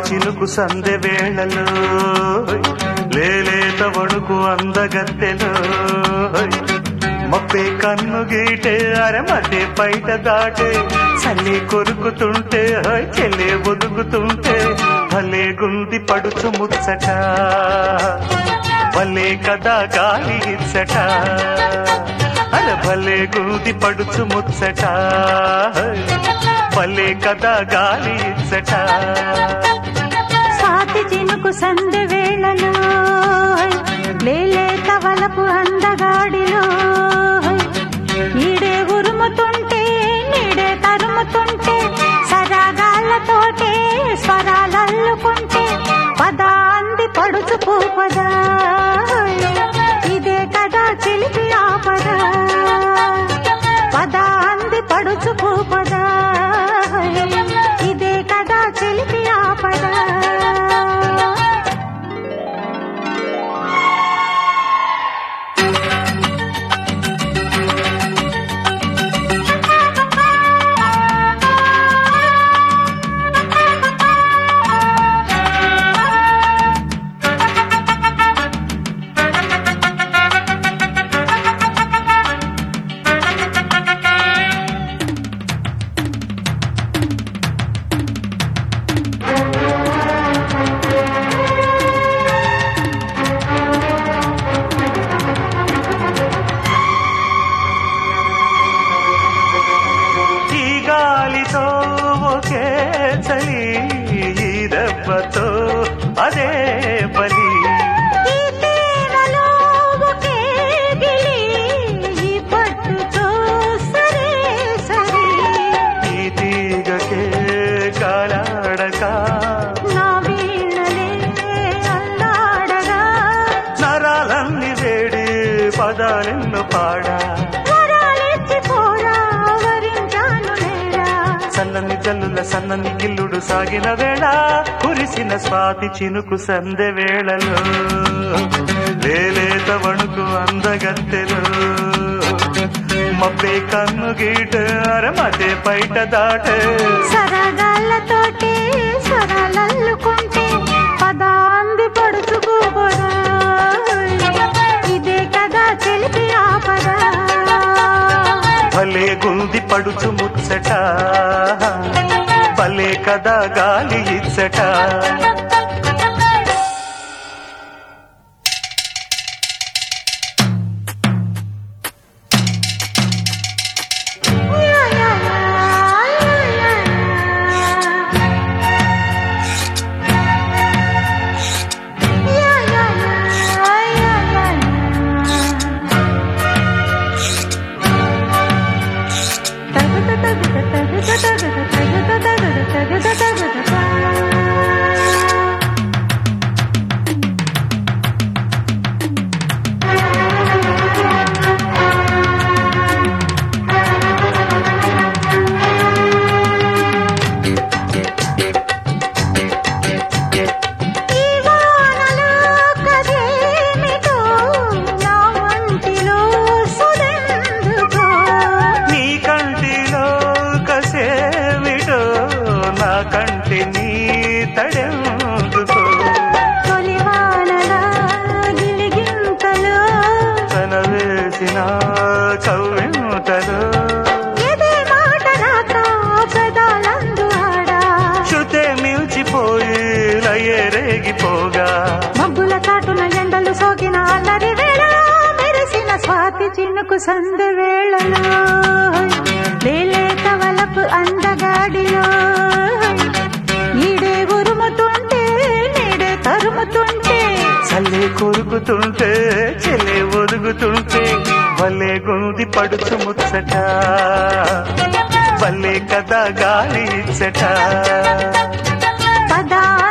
చినుకు సందె వేళలో లేలేత వణుకు అందగత్తెలో మప్పే కన్ను గీటే అరమతే బయట దాటే చల్లి కొరుకుతుంటే హోయ్ చెల్లే ఒదుగుతుంటే భలే గుంది పడుచు ముచ్చట భలే కదా గాలి ఇచ్చట అర భలే గుంది పడుచు ముచ్చట భలే కదా గాలి ఇచ్చట సాతి చినుకు సందె వేళలో లేలేత వలపు అందగాడిలో ఈడే ఉరుముతుంటే నీడే తరుముతుంటే సరాగాళ్ళతోటే స్వరాలల్లుకుంటే పదా అంది పడుచు పూపదా ఇదే కదా చిలిపి ఆపదా పదా అంది పడుచు పూపదా ఇదే కదా చిలిపి ఆపదా ఈ గాలితో ఒకే చలి ఈ దెబ్బతో అదే బలి ఈ తీరలో ఒకే గిలి, ఈ పట్టుతో సరే సరి. ఈ తీగకే కాలాడక నా వీణలే అల్లాడగా, నరాలన్ని వేడి పదాలెన్ను పాడా వరాలిచ్చి పోరా, వరించాను నేరా. చల్లని జల్లుల సన్నని గిల్లుడు సాగిన వేళ కురిసిన స్వాతి చినుకు సందె వేళలో లేలేత వణుకు అందగత్తెలో మబ్బే కన్ను గీట అరమతే బయట దాట సరగాళ్ళతోటి స్వరాలల్లుకుంటే పదాంది పడుచుకోబోదా ఇదే కదా చెలిపి ఆపదా భలే గుంది పడుచు ముచ్చట భలే కదా గాలి ఇచ్చట యా, యా, యా, యా, యా, యా. యా, యా, యా, యా, యా, యా. ఈ వానలో కదేమిటో నా వంటిలో సుదెందుకో నీ కంటిలో కసేమిటో నా కంటి నీ తడెందుకో తొలి వానలా గిలిగింతలో తన వేసిన కవ్వింతలో ఎదే మాట రాక పెదాలందు ఆడా శృతే మిల్చిపోయి లయే రేగిపోగా మబ్బుల చాటున ఎండలు సోకిన అల్లరి వేళ మెరిసిన స్వాతి చినుకు సందు వేళలో లేలేత వలపు అందగాడిలో నీడే ఉరుముతుంటే నీడే తరుముతుంటే చల్లే కొరుకుతుంటే చెల్లే ఒదుగుతుంటే భలే గుంది పడుచు ముచ్చట భలే కదా గాలి ఇచ్చట పదా